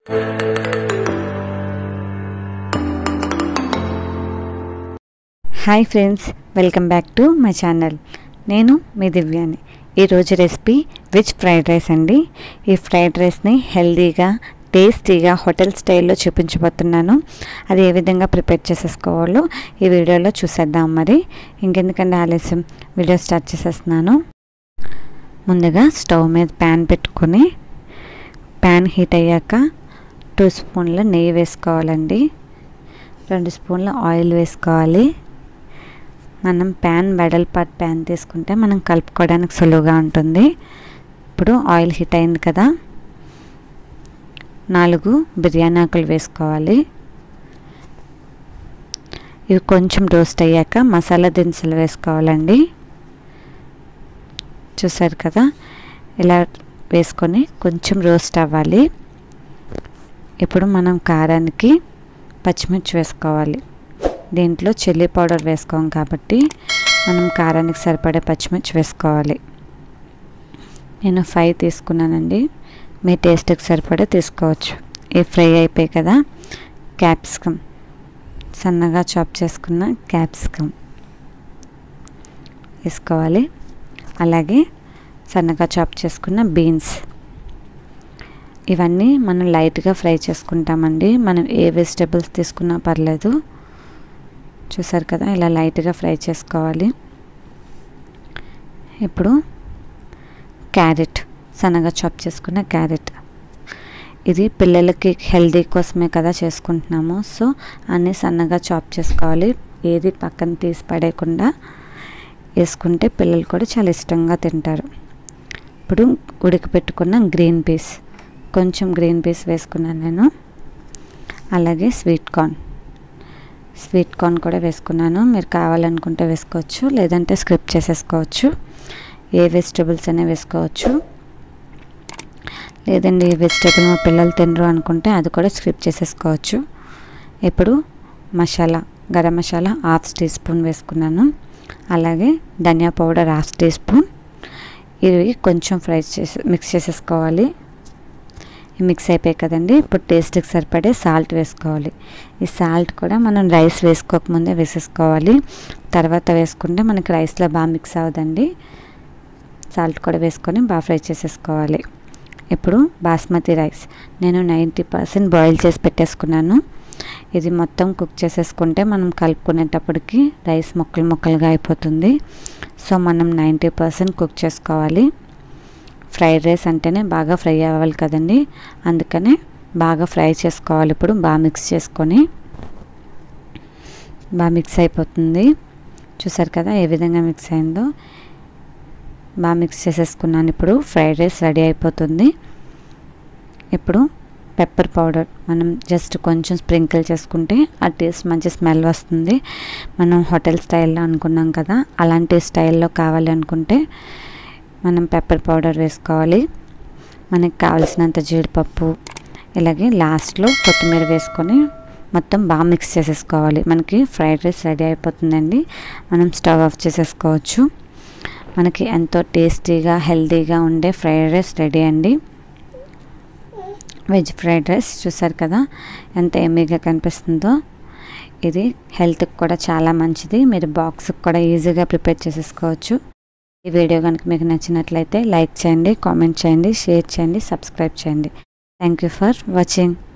hi friends welcome back to my channel నేను మీ దివ్యాని ఈరోజు రెసిపీ వెజ్ ఫ్రైడ్ రైస్ అండి ఈ ఫ్రైడ్ రైస్ని హెల్దీగా టేస్టీగా హోటల్ స్టైల్లో చూపించబోతున్నాను అది ఏ విధంగా ప్రిపేర్ చేసేసుకోవాలో ఈ వీడియోలో చూసేద్దాం మరి ఇంకెందుకంటే ఆలస్యం వీడియో స్టార్ట్ చేసేస్తున్నాను ముందుగా స్టవ్ మీద ప్యాన్ పెట్టుకొని ప్యాన్ హీట్ అయ్యాక టూ స్పూన్ల నెయ్యి వేసుకోవాలండి రెండు స్పూన్ల ఆయిల్ వేసుకోవాలి మనం ప్యాన్ వెడల్పాటి ప్యాన్ తీసుకుంటే మనం కలుపుకోవడానికి సులువుగా ఉంటుంది ఇప్పుడు ఆయిల్ హీట్ అయింది కదా నాలుగు బిర్యానీ ఆకులు వేసుకోవాలి ఇవి కొంచెం రోస్ట్ అయ్యాక మసాలా దినుసులు వేసుకోవాలండి చూసారు కదా ఇలా వేసుకొని కొంచెం రోస్ట్ అవ్వాలి ఇప్పుడు మనం కారానికి పచ్చిమిర్చి వేసుకోవాలి దీంట్లో చిల్లీ పౌడర్ వేసుకోం కాబట్టి మనం కారానికి సరిపడే పచ్చిమిర్చి వేసుకోవాలి నేను ఫైవ్ తీసుకున్నానండి మీ టేస్ట్కి సరిపడే తీసుకోవచ్చు ఈ ఫ్రై అయిపోయి కదా క్యాప్సికమ్ సన్నగా చాప్ చేసుకున్న క్యాప్సికమ్ వేసుకోవాలి అలాగే సన్నగా చాప్ చేసుకున్న బీన్స్ ఇవన్నీ మనం లైట్గా ఫ్రై చేసుకుంటామండి మనం ఏ వెజిటేబుల్స్ తీసుకున్నా పర్లేదు చూసారు కదా ఇలా లైట్గా ఫ్రై చేసుకోవాలి ఇప్పుడు క్యారెట్ సన్నగా చాప్ చేసుకున్న క్యారెట్ ఇది పిల్లలకి హెల్దీ కోసమే కదా చేసుకుంటున్నాము సో అన్నీ సన్నగా చాప్ చేసుకోవాలి ఏది పక్కన తీసి పడేయకుండా వేసుకుంటే పిల్లలు కూడా చాలా ఇష్టంగా తింటారు ఇప్పుడు ఉడకపెట్టుకున్న గ్రీన్ పీస్ కొంచెం గ్రీన్ పీస్ వేసుకున్నాను నేను అలాగే స్వీట్ కార్న్ స్వీట్ కార్న్ కూడా వేసుకున్నాను మీరు కావాలనుకుంటే వేసుకోవచ్చు లేదంటే స్క్రిప్ చేసేసుకోవచ్చు ఏ వెజిటేబుల్స్ అయినా వేసుకోవచ్చు లేదండి ఈ వెజిటేబుల్ మా పిల్లలు తినరు అనుకుంటే అది కూడా స్క్రిప్ చేసేసుకోవచ్చు ఇప్పుడు masala garam masala half teaspoon వేసుకున్నాను అలాగే dhania powder half teaspoon ఇవి కొంచెం ఫ్రై చేసి మిక్స్ చేసేసుకోవాలి మిక్స్ అయిపోయాయి కదండి ఇప్పుడు టేస్ట్కి సరిపడే సాల్ట్ వేసుకోవాలి ఈ సాల్ట్ కూడా మనం రైస్ వేసుకోకముందే వేసేసుకోవాలి తర్వాత వేసుకుంటే మనకి రైస్లో బాగా మిక్స్ అవ్వదండి సాల్ట్ కూడా వేసుకొని బాగా ఫ్రై చేసేసుకోవాలి ఇప్పుడు బాస్మతి రైస్ నేను నైంటీ పర్సెంట్ బాయిల్ చేసి పెట్టేసుకున్నాను ఇది మొత్తం కుక్ చేసేసుకుంటే మనం కలుపుకునేటప్పటికి రైస్ ముక్కలు ముక్కలుగా అయిపోతుంది సో మనం నైంటీ పర్సెంట్ కుక్ చేసుకోవాలి ఫ్రైడ్ రైస్ అంటేనే బాగా ఫ్రై అవ్వాలి కదండి అందుకనే బాగా ఫ్రై చేసుకోవాలి ఇప్పుడు బాగా మిక్స్ చేసుకొని బాగా మిక్స్ అయిపోతుంది చూసారు కదా ఏ విధంగా మిక్స్ అయిందో బాగా మిక్స్ చేసేసుకున్నాను ఇప్పుడు ఫ్రైడ్ రైస్ రెడీ అయిపోతుంది ఇప్పుడు పెప్పర్ పౌడర్ మనం జస్ట్ కొంచెం స్ప్రింకిల్ చేసుకుంటే ఆ టేస్ట్ మంచి స్మెల్ వస్తుంది మనం హోటల్ స్టైల్లో అనుకున్నాం కదా అలాంటి స్టైల్లో కావాలి అనుకుంటే మనం పెప్పర్ పౌడర్ వేసుకోవాలి మనకి కావలసినంత జీడిపప్పు ఇలాగే లాస్ట్లో కొత్తిమీర వేసుకొని మొత్తం బాగా మిక్స్ చేసేసుకోవాలి మనకి ఫ్రైడ్ రైస్ రెడీ అయిపోతుందండి మనం స్టవ్ ఆఫ్ చేసేసుకోవచ్చు మనకి ఎంతో టేస్టీగా హెల్తీగా ఉండే ఫ్రైడ్ రైస్ రెడీ అండి వెజ్ ఫ్రైడ్ రైస్ చూసారు కదా ఎంత ఎమ్మీగా కనిపిస్తుందో ఇది హెల్త్కి కూడా చాలా మంచిది మీరు బాక్స్కి కూడా ఈజీగా ప్రిపేర్ చేసేసుకోవచ్చు ఈ వీడియో కనుక మీకు నచ్చినట్లయితే లైక్ చేయండి కామెంట్ చేయండి షేర్ చేయండి సబ్స్క్రైబ్ చేయండి థ్యాంక్ యూ ఫర్ వాచింగ్